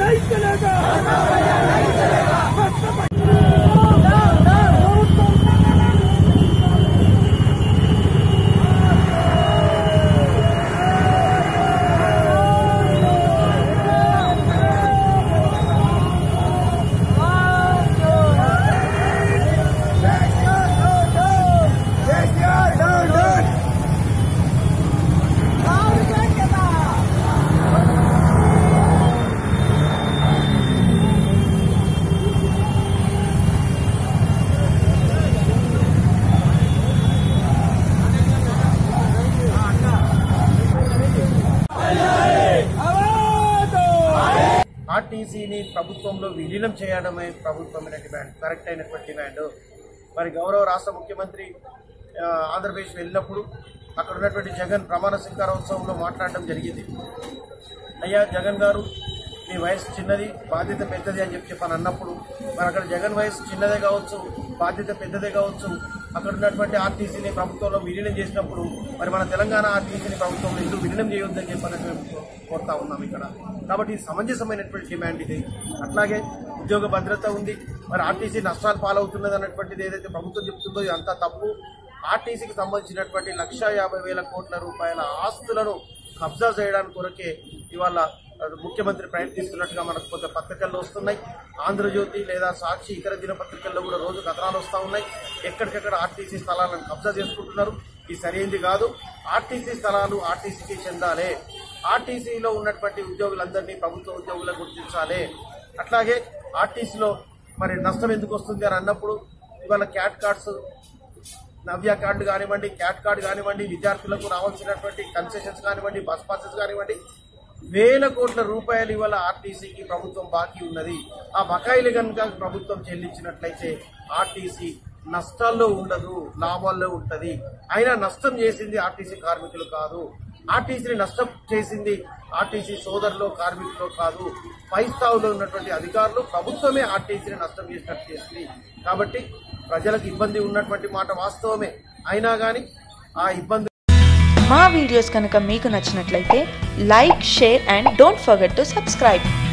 नहीं चलेगा ఆర్టీసీని ప్రభుత్వంలో విలీనం చేయడమే ప్రభుత్వమైన డిమాండ్ కరెక్ట్ అయినటువంటి డిమాండ్ మరి గౌరవ రాష్ట్ర ముఖ్యమంత్రి ఆ, ఆంధ్రప్రదేశ్ వెళ్ళినప్పుడు అక్కడ ఉన్నటువంటి జగన్ ప్రమాణ స్వీకారోత్సవంలో మాట్లాడడం జరిగింది అయ్యా జగన్ గారు మీ వయసు చిన్నది బాధ్యత పెద్దది అని చెప్పి చెప్పని అన్నప్పుడు మరి అక్కడ జగన్ వయసు చిన్నదే కావచ్చు బాధ్యత పెద్దదే కావచ్చు అక్కడ ఉన్నటువంటి ఆర్టీసీని ప్రభుత్వంలో విలీనం చేసినప్పుడు మరి మన తెలంగాణ ఆర్టీసీని ప్రభుత్వంలో ఎందుకు విలీనం చేయొద్దని చెప్పని మేము కోరుతా ఉన్నాం ఇక్కడ కాబట్టి ఇది సమంజసమైనటువంటి డిమాండ్ ఇది అట్లాగే ఉద్యోగ భద్రత ఉంది మరి ఆర్టీసీ నష్టాలు పాలవుతున్నది అన్నటువంటిది ఏదైతే ప్రభుత్వం చెప్తుందో ఇది అంతా తప్పు ఆర్టీసీకి సంబంధించినటువంటి లక్ష యాభై వేల కోట్ల రూపాయల ఆస్తులను కబ్జా చేయడానికి కొరకే ఇవాళ ముఖ్యమంత్రి ప్రయత్నిస్తున్నట్టుగా మనకు కొంత పత్రికల్లో వస్తున్నాయి ఆంధ్రజ్యోతి లేదా సాక్షి ఇతర దినపత్రికల్లో కూడా రోజు కథనాలు వస్తూ ఉన్నాయి ఎక్కడికెక్కడ ఆర్టీసీ స్థలాలను కబ్జా చేసుకుంటున్నారు ఇది సరైంది కాదు ఆర్టీసీ స్థలాలు ఆర్టీసీకి చెందాలి ఆర్టీసీలో ఉన్నటువంటి ఉద్యోగులందరినీ ప్రభుత్వ ఉద్యోగులకు గుర్తించాలి అట్లాగే ఆర్టీసీలో మరి నష్టం ఎందుకు వస్తుంది అని అన్నప్పుడు ఇవాళ క్యాట్ కార్డ్స్ నవ్య కార్డు కానివ్వండి క్యాట్ కార్డు కానివ్వండి విద్యార్థులకు రావాల్సినటువంటి కన్సెషన్స్ కానివ్వండి బస్ పాసెస్ కానివ్వండి వేల కోట్ల రూపాయలు ఇవాళ ఆర్టీసీకి ప్రభుత్వం బాకీ ఉన్నది ఆ బకాయిలు కనుక ప్రభుత్వం చెల్లించినట్లయితే ఆర్టీసీ నష్టాల్లో ఉండదు లాభాల్లో ఉంటది అయినా నష్టం చేసింది ఆర్టీసీ కార్మికులు కాదు ఆర్టీసీని నష్టం చేసింది ఆర్టీసీ సోదరులు కార్మికులు కాదు పై స్థాయిలో ఉన్నటువంటి అధికారులు ప్రభుత్వమే ఆర్టీసీని నష్టం చేసినట్టు చేసింది కాబట్టి ప్రజలకు ఇబ్బంది ఉన్నటువంటి మాట వాస్తవమే అయినా కానీ ఆ ఇబ్బంది మా వీడియోస్ కనుక మీకు నచ్చినట్లయితే like share and don't forget to subscribe